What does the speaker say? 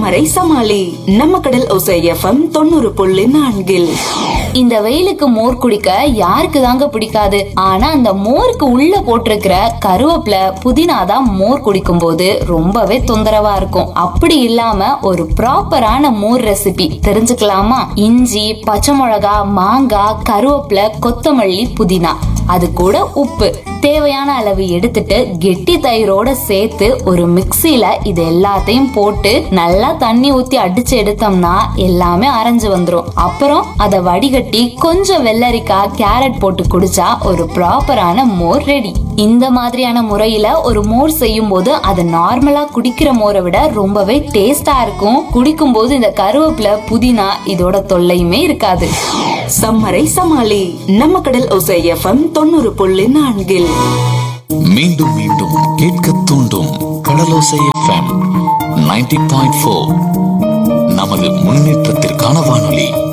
சம்மரை சமாளி நம்ம கடல் ஒசை எஃப்எம் தொண்ணூறு புள்ளி நான்கில் இந்த வெயிலுக்கு மோர் குடிக்க யாருக்கு தாங்க பிடிக்காது ஆனா அந்த மோருக்கு உள்ள போட்டிருக்கிற கருவேப்பிலை புதினா தான் மோர் குடிக்கும் போது ரொம்பவே தொந்தரவா இருக்கும் அப்படி இல்லாம ஒரு ப்ராப்பரான மோர் ரெசிபி தெரிஞ்சுக்கலாமா இஞ்சி பச்சை மிளகா மாங்காய் கருவேப்பிலை கொத்தமல்லி புதினா அது கூட உப்பு தேவையான அளவு எடுத்துட்டு கெட்டி தயிரோட சேர்த்து ஒரு மிக்சியில இது எல்லாத்தையும் போட்டு நல்லா தண்ணி ஊத்தி அடிச்சு எடுத்தோம்னா எல்லாமே அரைஞ்சு வந்துரும் அப்புறம் அதை வடிகட்டி கொஞ்சம் வெள்ளரிக்காய் கேரட் போட்டு குடிச்சா ஒரு ப்ராப்பரான மோர் ரெடி இந்த மாதிரியான முறையில ஒரு மோர் செய்யும் போது அது நார்மலா குடிக்கிற மோரை விட ரொம்பவே டேஸ்டா இருக்கும் குடிக்கும் போது இந்த கருவேப்பிலை புதினா இதோட தொல்லையுமே இருக்காது சம்மரை சமாளி நம்ம கடல் ஒசை எஃப்எம் தொண்ணூறு புள்ளி நான்கில் மீண்டும் மீண்டும் கேட்க தூண்டும் Kadalosai FM ninety point four நமது முன்னேற்றத்திற்கான வானொலி